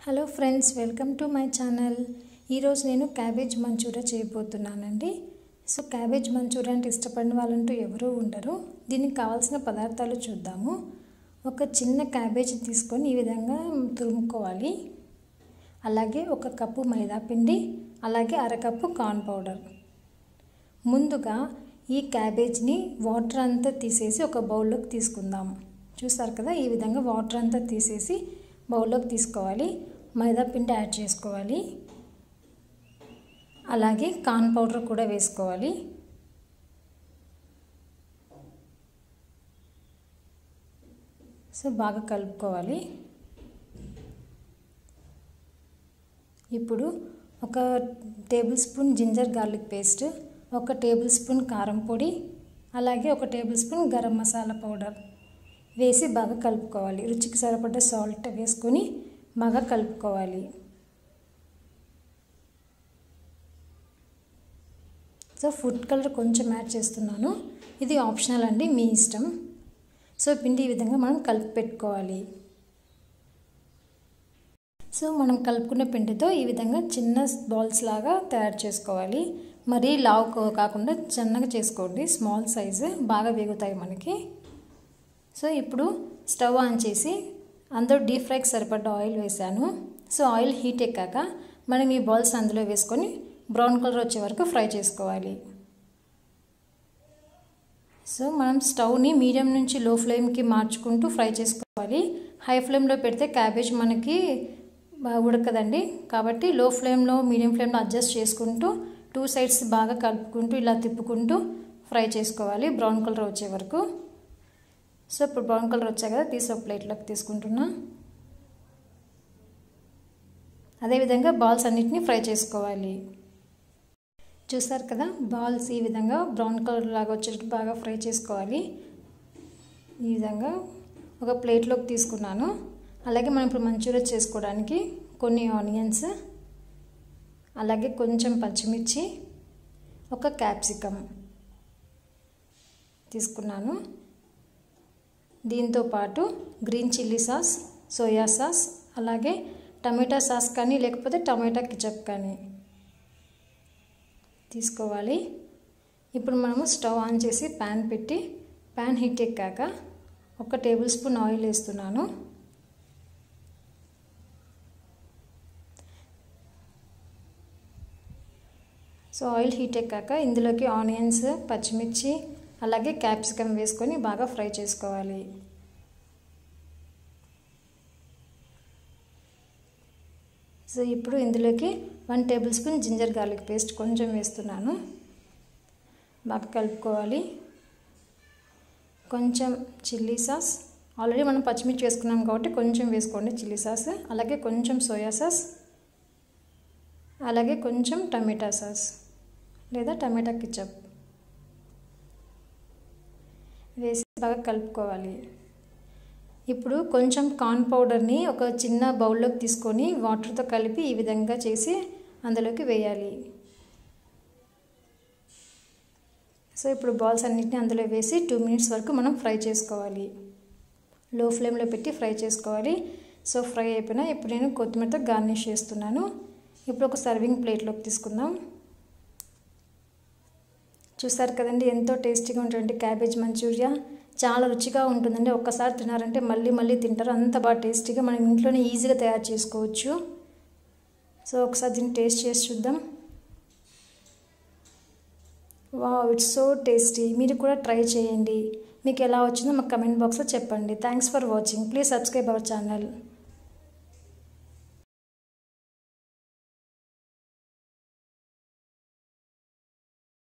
hello friends welcome to my channel ఈరోజు నేను cabbage manchurian చేయబోతున్నానండి సో క్యాబేజ్ మంచూరియా అంటే ఇష్టపడిన వాళ్ళంటూ ఎవరూ ఉండరు దీనికి కావాల్సిన పదార్థాలు చూద్దాము ఒక చిన్న క్యాబేజ్ తీసుకొని ఈ విధంగా తురుముకోవాలి అలాగే ఒక కప్పు మైదా పిండి అలాగే అరకప్పు కార్న్ పౌడర్ ముందుగా ఈ క్యాబేజ్ని వాటర్ అంతా తీసేసి ఒక బౌల్లోకి తీసుకుందాం చూస్తారు కదా ఈ విధంగా వాటర్ అంతా తీసేసి బౌల్లోకి తీసుకోవాలి మైదా పిండి యాడ్ చేసుకోవాలి అలాగే కార్న్ పౌడర్ కూడా వేసుకోవాలి సో బాగా కలుపుకోవాలి ఇప్పుడు ఒక table spoon ginger garlic paste ఒక టేబుల్ స్పూన్ కారం పొడి అలాగే ఒక table spoon garam masala powder వేసి బాగా కలుపుకోవాలి రుచికి సరిపడ్డ సాల్ట్ వేసుకొని బాగా కలుపుకోవాలి సో ఫుడ్ కలర్ కొంచెం యాడ్ చేస్తున్నాను ఇది ఆప్షనల్ అండి మీ ఇష్టం సో పిండి ఈ విధంగా మనం కలిపి పెట్టుకోవాలి సో మనం కలుపుకున్న పిండితో ఈ విధంగా చిన్న బాల్స్ లాగా తయారు చేసుకోవాలి మరీ లావు కాకుండా చిన్నగా చేసుకోండి స్మాల్ సైజు బాగా వేగుతాయి మనకి సో ఇప్పుడు స్టవ్ ఆన్ చేసి అందులో డీప్ ఫ్రైకి సరిపడ్డ ఆయిల్ వేసాను సో ఆయిల్ హీట్ ఎక్కాక మనం ఈ బాల్స్ అందులో వేసుకొని బ్రౌన్ కలర్ వచ్చే వరకు ఫ్రై చేసుకోవాలి సో మనం స్టవ్ని మీడియం నుంచి లో ఫ్లేమ్కి మార్చుకుంటూ ఫ్రై చేసుకోవాలి హై ఫ్లేమ్లో పెడితే క్యాబేజ్ మనకి ఉడకదండి కాబట్టి లో ఫ్లేమ్లో మీడియం ఫ్లేమ్లో అడ్జస్ట్ చేసుకుంటూ టూ సైడ్స్ బాగా కలుపుకుంటూ ఇలా తిప్పుకుంటూ ఫ్రై చేసుకోవాలి బ్రౌన్ కలర్ వచ్చే వరకు సో ఇప్పుడు బ్రౌన్ కలర్ వచ్చాయి కదా తీసి ఒక ప్లేట్లోకి తీసుకుంటున్నా అదేవిధంగా బాల్స్ అన్నిటిని ఫ్రై చేసుకోవాలి చూసారు కదా బాల్స్ ఈ విధంగా బ్రౌన్ కలర్ లాగా వచ్చేటట్టు బాగా ఫ్రై చేసుకోవాలి ఈ విధంగా ఒక ప్లేట్లోకి తీసుకున్నాను అలాగే మనం ఇప్పుడు మంచూరియా చేసుకోవడానికి కొన్ని ఆనియన్స్ అలాగే కొంచెం పచ్చిమిర్చి ఒక క్యాప్సికమ్ తీసుకున్నాను దీంతో పాటు green chilli sauce soya sauce అలాగే టమాటా సాస్ కానీ లేకపోతే టమాటా కిచప్ కానీ తీసుకోవాలి ఇప్పుడు మనము స్టవ్ ఆన్ చేసి ప్యాన్ పెట్టి ప్యాన్ హీట్ ఎక్కాక ఒక టేబుల్ స్పూన్ ఆయిల్ వేస్తున్నాను సో ఆయిల్ హీట్ ఎక్కాక ఇందులోకి ఆనియన్స్ పచ్చిమిర్చి అలాగే క్యాప్సికమ్ వేసుకొని బాగా ఫ్రై చేసుకోవాలి సో ఇప్పుడు ఇందులోకి one table spoon ginger garlic paste కొంచెం వేస్తున్నాను బాగా కలుపుకోవాలి కొంచెం చిల్లీ సాస్ ఆల్రెడీ మనం పచ్చిమిర్చి వేసుకున్నాం కాబట్టి కొంచెం వేసుకోండి చిల్లీ సాస్ అలాగే కొంచెం సోయా సాస్ అలాగే కొంచెం టమాటా సాస్ లేదా టమాటా కిచప్ వేసి బాగా కలుపుకోవాలి ఇప్పుడు కొంచెం కార్న్ పౌడర్ని ఒక చిన్న బౌల్లోకి తీసుకొని వాటర్తో కలిపి ఈ విధంగా చేసి అందులోకి వేయాలి సో ఇప్పుడు బాల్స్ అన్నింటినీ అందులో వేసి టూ మినిట్స్ వరకు మనం ఫ్రై చేసుకోవాలి లో ఫ్లేమ్లో పెట్టి ఫ్రై చేసుకోవాలి సో ఫ్రై అయిపోయినా ఇప్పుడు నేను కొత్తిమీరతో గార్నిష్ చేస్తున్నాను ఇప్పుడు ఒక సర్వింగ్ ప్లేట్లోకి తీసుకుందాం చూసారు కదండి ఎంతో టేస్టీగా ఉంటుంది క్యాబేజ్ మంచూరియా చాలా రుచిగా ఉంటుందండి ఒక్కసారి తినారంటే మళ్ళీ మళ్ళీ తింటారు అంత బాగా టేస్టీగా మనం ఇంట్లోనే ఈజీగా తయారు చేసుకోవచ్చు సో ఒకసారి దీన్ని టేస్ట్ చేసి చూద్దాం వా ఇట్స్ సో టేస్టీ మీరు కూడా ట్రై చేయండి మీకు ఎలా వచ్చిందో మాకు కమెంట్ బాక్స్లో చెప్పండి thanks for watching please subscribe our channel